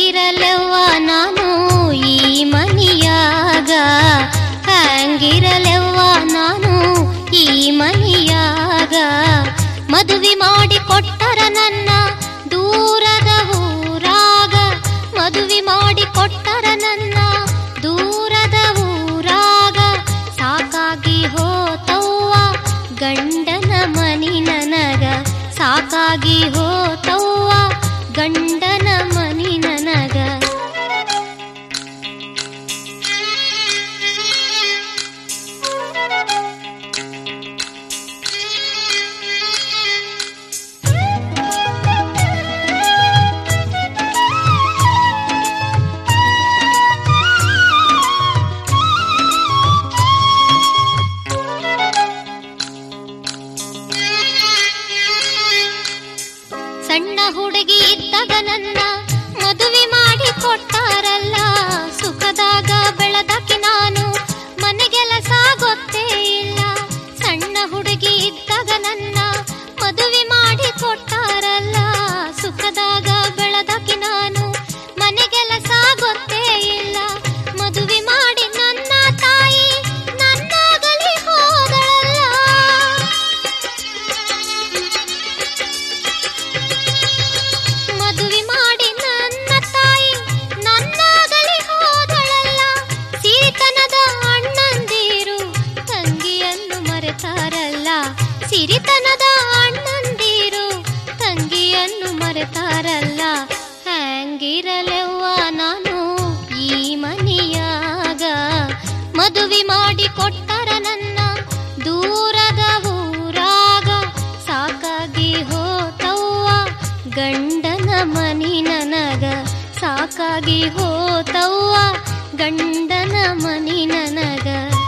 ಹ್ಯಾಂಗಿರಲೆವ್ವ ನಾನು ಈ ಮನಿಯಾಗ ಹ್ಯಾಂಗಿರಲೆವ್ವ ನಾನು ಈ ಮನಿಯಾಗ ಮದುವೆ ಮಾಡಿ ಕೊಟ್ಟರ ನನ್ನ ದೂರದ ಊರಾಗ ಮದುವೆ ಮಾಡಿ ಕೊಟ್ಟರ ನನ್ನ ದೂರದ ಊರಾಗ ಸಾಕಾಗಿ ಹೋತವ್ವ ಗಂಡನ ಮನಿ ನನಗ ಸಾಕಾಗಿ ಹೋತವ್ವ ಗಂಡನ ಮನಿ ನನಗ ಸಣ್ಣ ಹುಡುಗಿ ಇದ್ದಾಗ ನನ್ನ ಮದುವೆ ಮಾಡಿ ಕೊಟ್ಟಾರಲ್ಲ ಸುಖದಾಗ ಬೆಳೆದಕ್ಕೆ ನಾನು ಮನೆಗೆಲಸ ಗೊತ್ತೇ ಇಲ್ಲ ಸಣ್ಣ ಹುಡುಗಿ ಇದ್ದಾಗ ನನ್ನ ಮದುವೆ ಮಾಡಿ ಕೊಟ್ಟಾರಲ್ಲ ಸುಖದಾಗ ಬೆಳೆದಕ್ಕೆ ನಾನು ಮನೆಗೆಲಸ ಗೊತ್ತೇ ಇಲ್ಲ ಮದುವೆ ಮಾಡಿ ನನ್ನ ತಾಯಿ ನನ್ನಾಗಲಿ ಹೋದಳಲ್ಲ ಮದುವೆ ಮಾಡಿ ನನ್ನ ತಾಯಿ ನನ್ನಾಗಲಿ ಹೋದಳಲ್ಲ ಸಿರಿತನದ ಅಣ್ಣಂದಿರು ತಂಗಿಯನ್ನು ಮರೆತಾರಲ್ಲ ಸಿರಿತನದ ಅಣ್ಣಂದಿರು ತಂಗಿಯನ್ನು ಮರೆತಾರಲ್ಲ ಹ್ಯಾಂಗಿರಲೆವ್ವ ನಾನು ಈ ಮನಿಯಾಗ ಮದುವೆ ಮಾಡಿ ಕೊಟ್ಟರ ನನ್ನ ದೂರದ ಊರಾಗ ಸಾಕಾಗಿ ಹೋತವ್ವ ಗಂಡನ ಮನಿ ನನಗ ಸಾಕಾಗಿ ಹೋತವ್ವ ಗಂಡನ ಮನಿ ನನಗ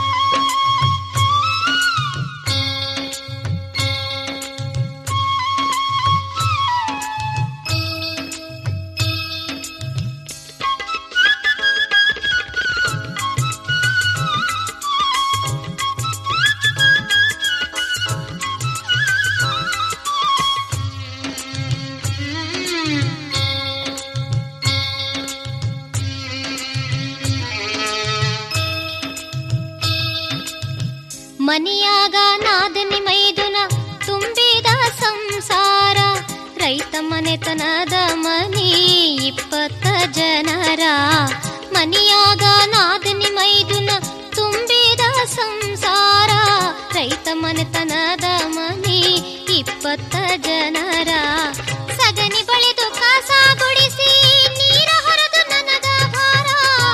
ಮನಿಯಾಗ ನಾದನಿ ಮೈದುನ ತುಂಬಿದ ಸಂಸಾರ ರೈತ ಮನೆತನದ ಮನಿ ಇಪ್ಪತ್ತ ಜನರ ಮನಿಯಾಗ ನಾದನಿ ಮೈದುನ ತುಂಬಿದ ಸಂಸಾರ ರೈತ ಮನೆತನದ ಮನಿ ಇಪ್ಪತ್ತ ಜನರ ಸಗಣಿ ಬಳಿದು ಕಸ ಗುಡಿಸಿ ನೀರ ಹೊರದು ನನಗ ಭಾರ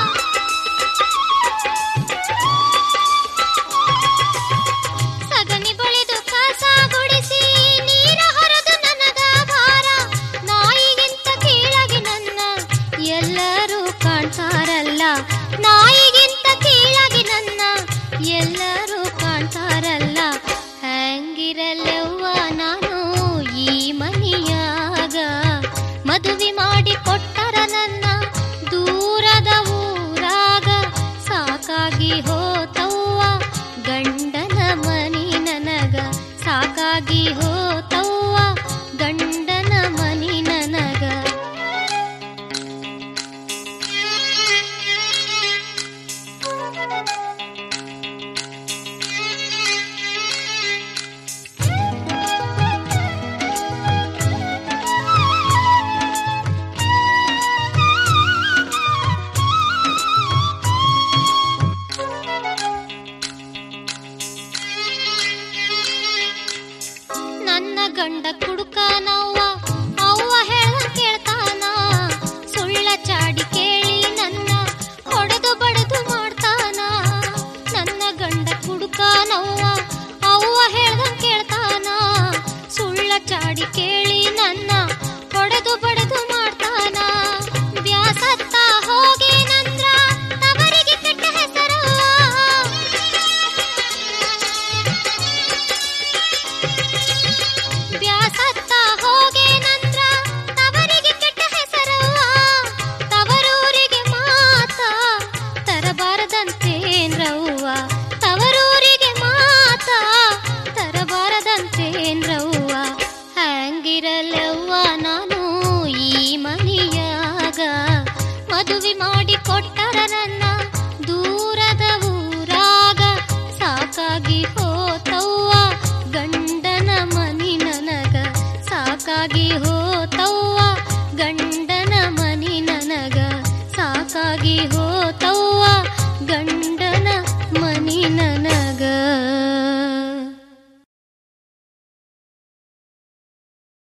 ಸಗಣಿ ಬಳಿದು ಕಸ ಗುಡಿಸಿ ನೀರ ಹೊರದು ನನಗ ಭಾರ ನಾಯಿಗಿಂತ ಕೀಳಾಗಿ ನನ್ನ ಎಲ್ಲರೂ ಕಾಣ್ತಾರಲ್ಲ ನಾಯಿಗಿಂತ ಕೀಳಾಗಿ ನನ್ನ ಎಲ್ಲರೂ ಕಾಣ್ತಾರಲ್ಲ ಹ್ಯಾಂಗಿರಲ್ಲವ್ವ ನಾನು ಈ ಮನಿಯಾಗ ಮದುವೆ ಮಾಡಿ ಕೊಟ್ಟರ ನನ್ನ ದೂರದ ಊರಾಗ ಸಾಕಾಗಿ ಹೋತವ್ವ ಗಂಡನ ಮನಿ ನನಗ ಸಾಕಾಗಿ ಹೋತವ್ವ ಗಂಡನ ಮನಿ ನನಗ ಮದುವೆ ಮಾಡಿ ಕೊಟ್ಟರ ನನ್ನ ದೂರದ ಊರಾಗ ಸಾಕಾಗಿ ಹೋತವ್ವ ಗಂಡನ ಮನಿ ನನಗ ಸಾಕಾಗಿ ಹೋ